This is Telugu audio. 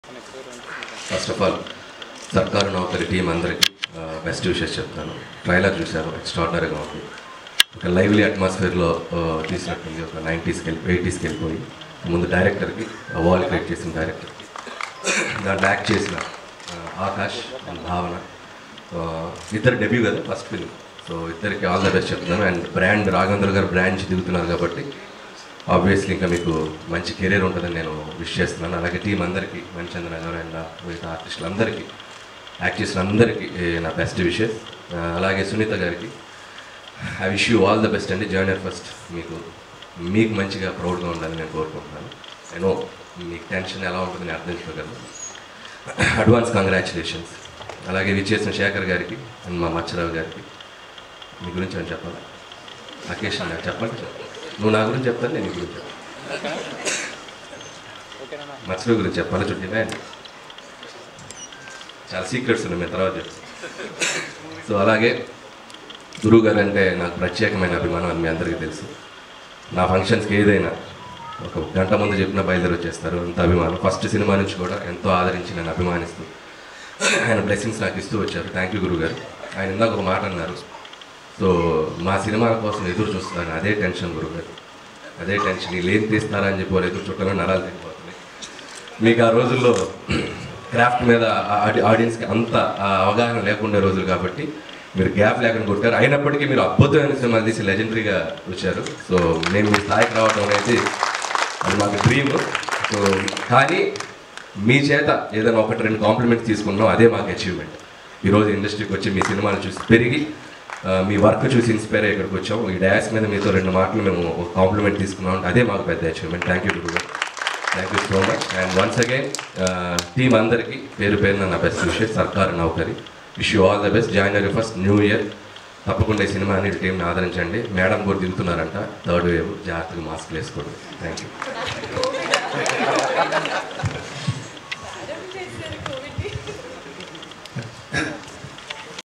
ఫస్ట్ ఆఫ్ ఆల్ సర్కారు నౌకరి టీం అందరికీ బెస్ట్ విషెస్ చెప్తాను ట్రైలర్ చూశాను ఎక్స్ట్రాడినరీగా ఉంది ఒక లైవ్లీ అట్మాస్ఫియర్లో తీసినట్టుంది ఒక నైంటీస్కి వెళ్ళి ఎయిటీస్కి వెళ్ళిపోయి ముందు డైరెక్టర్కి వాల్ క్రియేట్ చేసిన డైరెక్టర్కి దాంట్లో యాక్ట్ చేసిన ఆ, ఆకాష్ అండ్ భావన ఆ, ఇద్దరు డెబ్యూ కదా ఫస్ట్ ఫిల్మ్ సో ఇద్దరికి ఆల్ ద బెస్ట్ చెప్తున్నాను and brand Raghavendra garu brand దిగుతున్నారు కాబట్టి ఆబ్వియస్లీ ఇంకా మీకు మంచి కెరీర్ ఉంటుందని నేను విష్ చేస్తున్నాను అలాగే టీం అందరికీ మంచంద్ర గారు అండ్ మిగతా ఆర్టిస్టులు అందరికీ యాక్ట్ చేసిన అందరికీ ఏ, నా బెస్ట్ విషెస్ అలాగే సునీత గారికి I wish you all the best అండి జర్నర్ ఫస్ట్ మీకు మీకు మంచిగా ప్రౌడ్గా ఉండాలని నేను కోరుకుంటున్నాను నేను మీకు టెన్షన్ ఎలా ఉంటుందని నేను అర్థం చేసుకోగలను అడ్వాన్స్ కంగ్రాచులేషన్స్ అలాగే విచ్చేసిన శేఖర్ గారికి అండ్ మా మచ్చరావు గారికి మీ గురించి ఏమైనా చెప్పాలా అకేషన్ నాకు చెప్పండి నువ్వు నా గురించి చెప్తాను నేను నీ గురించి చెప్తాను మచ్చరావు గురించి చెప్పాలి చుట్టినా చాలా సీక్రెట్స్ ఉన్నాయి మేము తర్వాత చెప్తాను సో అలాగే గురువు గారు అంటే నాకు ప్రత్యేకమైన అభిమానం అది మీ అందరికీ తెలుసు నా ఫంక్షన్స్కి ఏదైనా ఒక గంట ముందు చెప్పిన బయలుదేరి వచ్చేస్తారు అంత అభిమానం ఫస్ట్ సినిమా నుంచి కూడా ఎంతో ఆదరించి నన్ను అభిమానిస్తూ ఆయన బ్లెస్సింగ్స్ నాకు ఇస్తూ వచ్చారు థ్యాంక్ యూ గురువు గారు ఆయన ఇందాక ఒక మాట అన్నారు సో మా సినిమాల కోసం ఎదురు చూస్తున్నాను అదే టెన్షన్ గురువు గారు అదే టెన్షన్ వీళ్ళు ఏం తీస్తారా అని చెప్పి వాళ్ళు ఎదురు చుట్టాలని నరాలు తిరిగిపోతున్నాయి మీకు ఆ రోజుల్లో క్రాఫ్ట్ మీద ఆడి- ఆడియన్స్కి అంత ఆ అవగాహన లేకుండే రోజులు కాబట్టి మీరు గ్యాప్ లేకుండా కొట్టారు అయినప్పటికీ మీరు అద్భుతమైన సినిమాలు తీసి లెజెండరీగా వచ్చారు సో నేను మీ స్థాయికి రావడం అనేది అది మాకు డ్రీమ్ సో కానీ మీ చేత ఏదైనా ఒకటి రెండు కాంప్లిమెంట్స్ తీసుకున్నాం అదే మాకు అచీవ్మెంట్ ఈరోజు ఇండస్ట్రీకి వచ్చి మీ సినిమాలు చూసి పెరిగి ఆ, మీ వర్క్ చూసి ఇన్స్పైర్ అయ్యి ఇక్కడికి వచ్చాం ఈ డ్యాస్ మీద మీతో రెండు మాటలు మేము ఒక కాంప్లిమెంట్ తీసుకున్నాం అంటే అదే మాకు పెద్ద అచీవ్మెంట్ థ్యాంక్ యూ గురువు thank you so much and once again team అందరికీ పేరు పేరున నా బెస్ట్ విషయం Sarkaar Naukari wish you all the best జనవరి ఫస్ట్ న్యూ ఇయర్ తప్పకుండా ఈ సినిమాని టీంని ఆదరించండి మేడం కూడా దిగుతున్నారంట థర్డ్ వేవ్ జాగ్రత్తగా మాస్క్ వేసుకోండి థ్యాంక్ యూ